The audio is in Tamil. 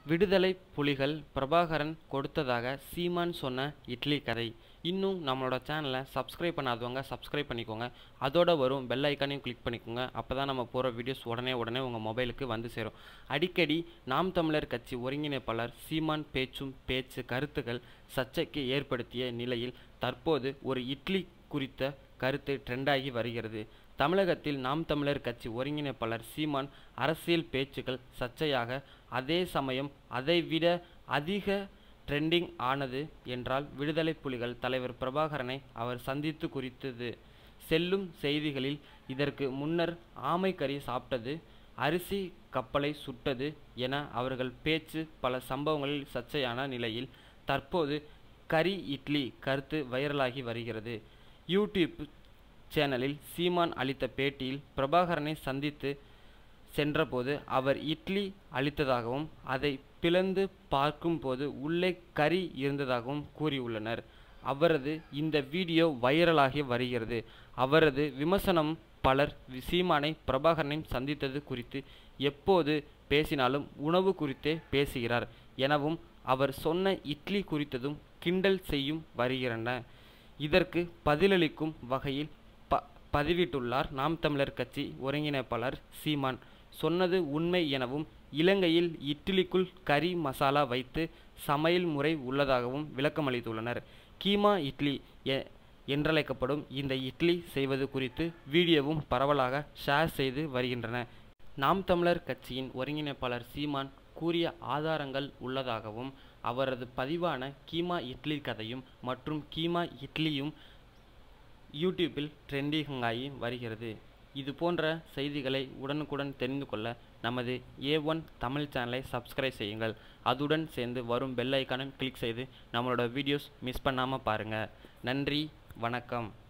விடுதலை புலிகள் பிரபாகரன் கொடுத்ததாக சீமான் சொன்ன இட்லி கதை இன்னும் நம்மளோட சேனலை சப்ஸ்கிரைப் பண்ணாதவங்க சப்ஸ்கிரைப் பண்ணிக்கோங்க அதோட வரும் பெல் ஐக்கானையும் கிளிக் பண்ணிக்கோங்க அப்போ தான் நம்ம போகிற வீடியோஸ் உடனே உடனே உங்கள் மொபைலுக்கு வந்து சேரும் அடிக்கடி நாம் தமிழர் கட்சி ஒருங்கிணைப்பாளர் சீமான் பேச்சும் பேச்சு கருத்துக்கள் சர்ச்சைக்கு ஏற்படுத்திய நிலையில் தற்போது ஒரு இட்லி குறித்த கருத்து ட்ரெண்டாகி வருகிறது தமிழகத்தில் நாம் தமிழர் கட்சி ஒருங்கிணைப்பாளர் சீமான் அரசியல் பேச்சுக்கள் சர்ச்சையாக அதே சமயம் அதைவிட அதிக ட்ரெண்டிங் ஆனது என்றால் விடுதலை புலிகள் தலைவர் பிரபாகரனை அவர் சந்தித்து குறித்தது செல்லும் செய்திகளில் இதற்கு முன்னர் ஆமைக்கறி சாப்பிட்டது அரிசி கப்பலை சுட்டது என அவர்கள் பேச்சு பல சம்பவங்களில் சர்ச்சையான நிலையில் தற்போது கறி இட்லி கருத்து வைரலாகி வருகிறது யூடியூப் சேனலில் சீமான் அளித்த பேட்டியில் பிரபாகரனை சந்தித்து சென்றபோது அவர் இட்லி அளித்ததாகவும் அதை பிளந்து பார்க்கும்போது உள்ளே கறி இருந்ததாகவும் கூறியுள்ளனர் அவரது இந்த வீடியோ வைரலாகி வருகிறது அவரது விமர்சனம் பலர் சீமானை பிரபாகரனை சந்தித்தது குறித்து எப்போது பேசினாலும் உணவு குறித்தே பேசுகிறார் எனவும் அவர் சொன்ன இட்லி குறித்ததும் கிண்டல் செய்யும் வருகிறன இதற்கு பதிலளிக்கும் வகையில் ப பதிவிட்டுள்ளார் நாம் தமிழர் கட்சி ஒருங்கிணைப்பாளர் சீமான் சொன்னது உண்மை எனவும் இலங்கையில் இட்லிக்குள் கறி மசாலா வைத்து சமையல் முறை உள்ளதாகவும் விளக்கமளித்துள்ளனர் கீமா இட்லி எ என்றழைக்கப்படும் இந்த இட்லி செய்வது குறித்து வீடியோவும் பரவலாக ஷேர் செய்து வருகின்றன நாம் தமிழர் கட்சியின் ஒருங்கிணைப்பாளர் சீமான் கூறிய ஆதாரங்கள் உள்ளதாகவும் அவரது பதிவான கீமா இட்லி கதையும் மற்றும் கீமா இட்லியும் யூடியூப்பில் ட்ரெண்டிங்காகி வருகிறது இது போன்ற செய்திகளை உடனுக்குடன் தெரிந்து கொள்ள நமது ஏ ஒன் தமிழ் சேனலை சப்ஸ்கிரைப் செய்யுங்கள் அதுடன் சேர்ந்து வரும் பெல் ஐக்கானும் கிளிக் செய்து நம்மளோட வீடியோஸ் மிஸ் பண்ணாமல் பாருங்கள் நன்றி வணக்கம்